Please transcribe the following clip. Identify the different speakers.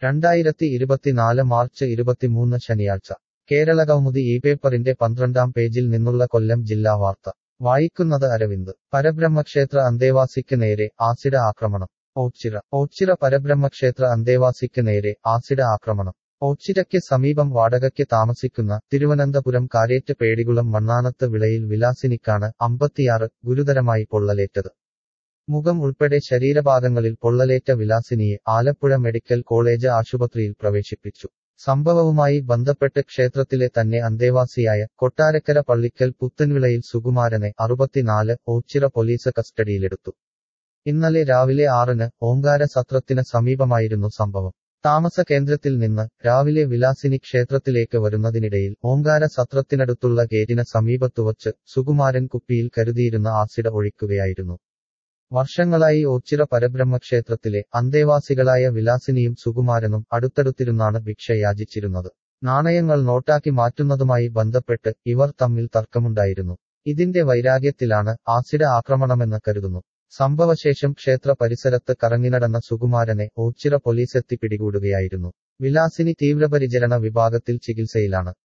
Speaker 1: രണ്ടായിരത്തി ഇരുപത്തിനാല് മാർച്ച് ഇരുപത്തിമൂന്ന് ശനിയാഴ്ച കേരളകൗമുദി ഈ പേപ്പറിന്റെ പന്ത്രണ്ടാം പേജിൽ നിന്നുള്ള കൊല്ലം ജില്ലാ വാർത്ത വായിക്കുന്നത് അരവിന്ദ് പരബ്രഹ്മക്ഷേത്ര അന്തേവാസിക്ക് നേരെ ആസിഡ് ആക്രമണം ഓച്ചിറ ഓച്ചിറ പരബ്രഹ്മക്ഷേത്ര അന്തേവാസിക്ക് നേരെ ആസിഡ് ആക്രമണം ഓച്ചിറയ്ക്ക് സമീപം വാടകയ്ക്ക് താമസിക്കുന്ന തിരുവനന്തപുരം കാരേറ്റ് പേടികുളം മണ്ണാനത്ത് വിളയിൽ വിലാസിനിക്കാണ് അമ്പത്തിയാറ് ഗുരുതരമായി പൊള്ളലേറ്റത് മുഖം ഉൾപ്പെടെ ശരീരഭാഗങ്ങളിൽ പൊള്ളലേറ്റ വിലാസിനിയെ ആലപ്പുഴ മെഡിക്കൽ കോളേജ് ആശുപത്രിയിൽ പ്രവേശിപ്പിച്ചു സംഭവവുമായി ബന്ധപ്പെട്ട് ക്ഷേത്രത്തിലെ തന്നെ അന്തേവാസിയായ കൊട്ടാരക്കര പള്ളിക്കൽ പുത്തൻവിളയിൽ സുകുമാരനെ അറുപത്തിനാല് ഓച്ചിറ പോലീസ് കസ്റ്റഡിയിലെടുത്തു ഇന്നലെ രാവിലെ ആറിന് ഓങ്കാര സത്രത്തിന് സമീപമായിരുന്നു സംഭവം താമസ കേന്ദ്രത്തിൽ നിന്ന് രാവിലെ വിലാസിനി ക്ഷേത്രത്തിലേക്ക് വരുന്നതിനിടയിൽ ഓങ്കാര സത്രത്തിനടുത്തുള്ള ഗേറ്റിന് സമീപത്തുവച്ച് സുകുമാരൻ കുപ്പിയിൽ കരുതിയിരുന്ന ആസിഡ് ഒഴിക്കുകയായിരുന്നു വർഷങ്ങളായി ഓച്ചിറ പരബ്രഹ്മക്ഷേത്രത്തിലെ അന്തേവാസികളായ വിലാസിനിയും സുകുമാരനും അടുത്തടുത്തിരുന്നാണ് ഭിക്ഷ യാചിച്ചിരുന്നത് നാണയങ്ങൾ നോട്ടാക്കി മാറ്റുന്നതുമായി ബന്ധപ്പെട്ട് ഇവർ തമ്മിൽ തർക്കമുണ്ടായിരുന്നു ഇതിന്റെ വൈരാഗ്യത്തിലാണ് ആസിഡ് ആക്രമണമെന്ന് കരുതുന്നു സംഭവശേഷം ക്ഷേത്ര പരിസരത്ത് കറങ്ങിനടന്ന സുകുമാരനെ ഓച്ചിറ പോലീസെത്തി പിടികൂടുകയായിരുന്നു വിലാസിനി തീവ്രപരിചരണ വിഭാഗത്തിൽ ചികിത്സയിലാണ്